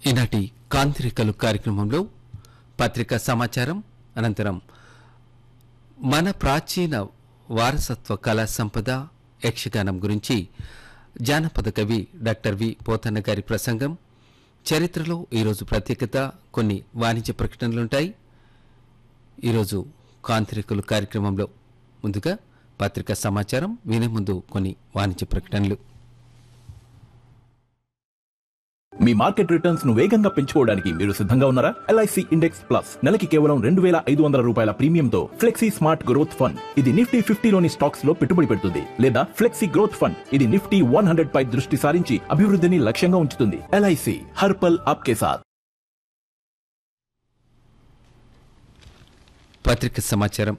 ఈనాటి కాంతిరికలు కార్యక్రమంలో పత్రికా సమాచారం అనంతరం మన ప్రాచీన వారసత్వ కళా సంపద యక్షగానం గురించి జానపద కవి డాక్టర్ వి పోతన్న గారి ప్రసంగం చరిత్రలో ఈరోజు ప్రత్యేకత కొన్ని వాణిజ్య ప్రకటనలుంటాయి ఈరోజు కాంతిరికలు కార్యక్రమంలో ముందుగా పత్రికా సమాచారం వినే ముందు కొన్ని వాణిజ్య ప్రకటనలు మీ మార్కెట్ రిటర్న్స్ ను వేగంగా పెంచుకోవడానికి మీరు సిద్ధంగా ఉన్నారా ఎల్ఐసి ఇండెక్స్ ప్లస్ నెలకి కేవలం రెండు వేల ఐదు వందల రూపాయల ప్రీమియంతో ఫ్లెక్సీ స్మార్ట్ గ్రోత్ ఫండ్ ఇది నిఫ్టీ ఫిఫ్టీలోని స్టాక్స్ లో పెట్టుబడి పెడుతుంది లేదా ఫ్లెక్సీ గ్రోత్ ఫండ్ ఇది నిఫ్టీ వన్ హండ్రెడ్ పై దృష్టి సారించి అభివృద్ధిని లక్ష్యంగా ఉంచుతుంది ఎల్ఐసి హర్పల్ ఆప్కే సాత్ పత్రిక సమాచారం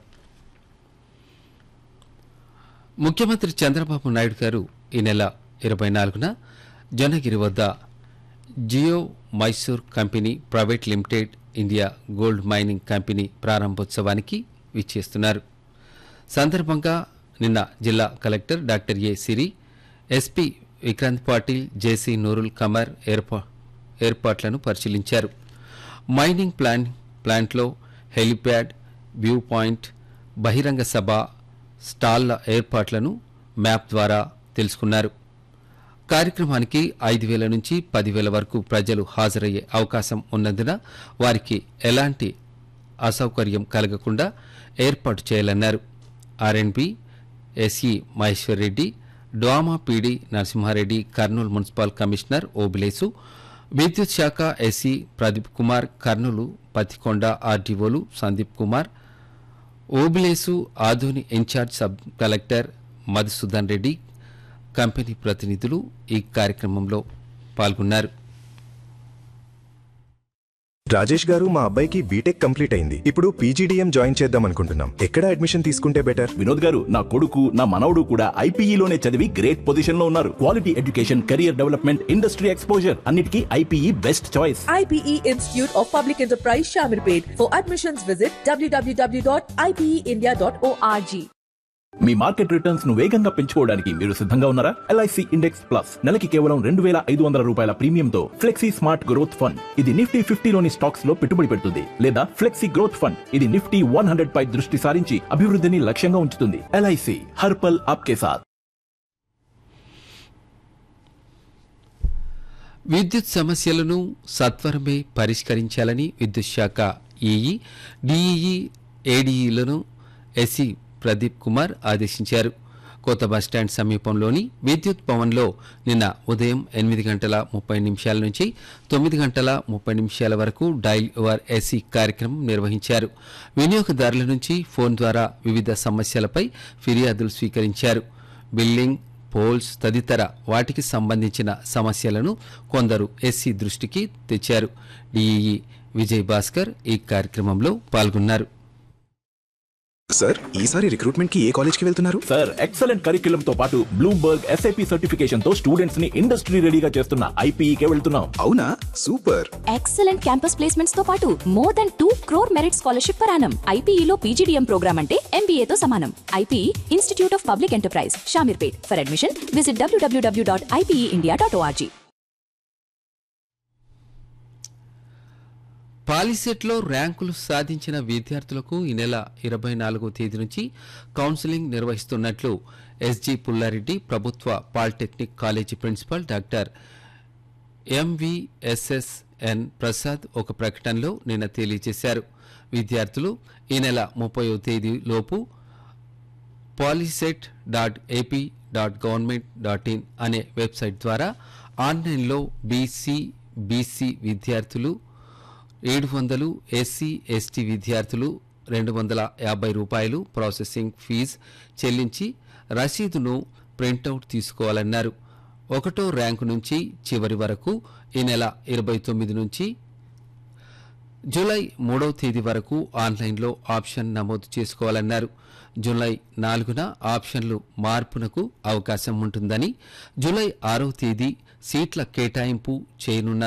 ముఖ్యమంత్రి చంద్రబాబు నాయుడు గారు ఈ నెల ఇరవై నాలుగున జనగిరి వద్ద Geo Mysore company private limited India gold mining company ప్రారంభోత్సవానికి విచ్చేస్తున్నారు సందర్భంగా నిన్న జిల్లా collector doctor A Siri S P Vikrant Patil J C Noorul Qamar ఏర్పా ఏర్పాట్లను పరిశీలించారు మైనింగ్ ప్లాన్ ప్లాంట్లో హెలిప్యాడ్ వ్యూ పాయింట్ బహిరంగ సభ స్టాళ్ల ఏర్పాట్లను మ్యాప్ ద్వారా తెలుసుకున్నారు కార్యక్రమానికి ఐదు వేల నుంచి పదివేల వరకు ప్రజలు హాజరయ్యే అవకాశం ఉన్నందున వారికి ఎలాంటి అసౌకర్యం కలగకుండా ఏర్పాటు చేయాలన్నారు R N B S E Maheshwar Reddy DWAMA P D Narasimhareddy Kurnool municipal commissioner Obilesu విద్యుత్ శాఖ ఎస్ఈ ప్రదీప్ కుమార్ కర్నూలు పత్తికొండ ఆర్డీఓలు Sandeep Kumar Obilesu Adoni in charge sub collector Madhusudan Reddy company ప్రతినిధులు ఈ కార్యక్రమంలో పాల్గొన్నారు రాజేష్ గారు మా అబ్బాయికి బీటెక్ కంప్లీట్ అయింది ఇప్పుడు పీజీడీఎం జాయిన్ చేద్దాం అనుకుంటున్నాం ఎక్కడ అడ్మిషన్ తీసుకుంటే బెటర్ వినోద్ గారు నా కొడుకు నా మనవడు కూడా ఐపీఈలోనే చదివి గ్రేట్ పొజిషన్ లో ఉన్నారు quality education career development industry exposure అన్నిటికీ I P E best choice IPE Institute of Public Enterprise Shamirpet. For admissions, visit www.ipeindia.org. మీ మార్కెట్ రిటర్న్స్ ను వేగంగా పెంచుకోవడానికి మీరు సిద్ధంగా ఉన్నారా ఎల్ఐసి ఇండెక్స్ ప్లస్ నెలకి కేవలం రెండు వేల ఐదు వందల రూపాయల ప్రీమియంతో ఫ్లెక్సీ స్మార్ట్ గ్రోత్ ఫండ్ ఇది నిఫ్టీ ఫిఫ్టీలోని స్టాక్స్ లో పెట్టుబడి పెడుతుంది లేదా ఫ్లెక్సీ గ్రోత్ ఫండ్ ఇది నిఫ్టీ వన్ హండ్రెడ్ పై దృష్టి సారించి అభివృద్ధిని లక్ష్యంగా ఉంచుతుంది ఎల్ఐసి హర్పల్ ఆప్కే సాత్ విద్యుత్ సమస్యలను సత్వరమే పరిష్కరించాలని విద్యుత్ శాఖ ఈఈ డిఈఈ ఏడీఈలను ఎస్సీ ప్రదీప్ కుమార్ ఆదేశించారు కొత్త బస్టాండ్ సమీపంలోని విద్యుత్ భవన్లో నిన్న ఉదయం ఎనిమిది గంటల ముప్పై నిమిషాల నుంచి తొమ్మిది గంటల ముప్పై నిమిషాల వరకు డైల్ యువర్ ఎస్సీ కార్యక్రమం నిర్వహించారు వినియోగదారుల నుంచి ఫోన్ ద్వారా వివిధ సమస్యలపై ఫిర్యాదులు స్వీకరించారు బిల్లింగ్ పోల్స్ తదితర వాటికి సంబంధించిన సమస్యలను కొందరు ఎస్సీ దృష్టికి తెచ్చారు డిఈఈ విజయ్ భాస్కర్ ఈ కార్యక్రమంలో పాల్గొన్నారు సార్ ఈసారి రిక్రూట్మెంట్ కి ఏ కాలేజ్ కి వెళ్తున్నారు సార్ ఎక్సలెంట్ కరిక్యులం తో పాటు బ్లూంబర్గ్ ఎస్ఐపి సర్టిఫికేషన్ తో స్టూడెంట్స్ ని ఇండస్ట్రీ రెడీగా చేస్తున్న ఐపీఈకే వెళ్తున్నాం అవునా సూపర్ ఎక్సలెంట్ క్యాంపస్ ప్లేస్మెంట్స్ తో పాటు more than two crore merit scholarship పరానం ఐపీఈలో పీజీడీఎం ప్రోగ్రామ్ అంటే MBA తో సమానం I P E institute of public enterprise Shamirpet for admission visit W W W dot I P E dot O R G పాలిసెట్లో ర్యాంకులు సాధించిన విద్యార్థులకు ఈ నెల ఇరవై నాలుగో తేదీ నుంచి కౌన్సిలింగ్ నిర్వహిస్తున్నట్లు ఎస్జి పుల్లారెడ్డి ప్రభుత్వ polytechnic college principal doctor M V S S N Prasad ఒక ప్రకటనలో నిన్న తెలియజేశారు విద్యార్థులు ఈ నెల ముప్పయో తేదీ లోపు polycet dot A P dot government dot in అనే వెబ్సైట్ ద్వారా ఆన్లైన్లో బీసీ బీసీ విద్యార్థులు ఏడు వందలు ఎస్సీ ఎస్టీ విద్యార్థులు రెండు వందల యాభై రూపాయలు ప్రాసెసింగ్ ఫీజు చెల్లించి రసీదును ప్రింటౌట్ తీసుకోవాలన్నారు ఒకటో ర్యాంకు నుంచి చివరి వరకు ఈ నెల ఇరవై తొమ్మిది నుంచి జూలై మూడవ తేదీ వరకు ఆన్లైన్లో ఆప్షన్ నమోదు చేసుకోవాలన్నారు జూలై నాలుగున ఆప్షన్లు మార్పునకు అవకాశం ఉంటుందని జూలై ఆరవ తేదీ సీట్ల కేటాయింపు చేయనున్నారు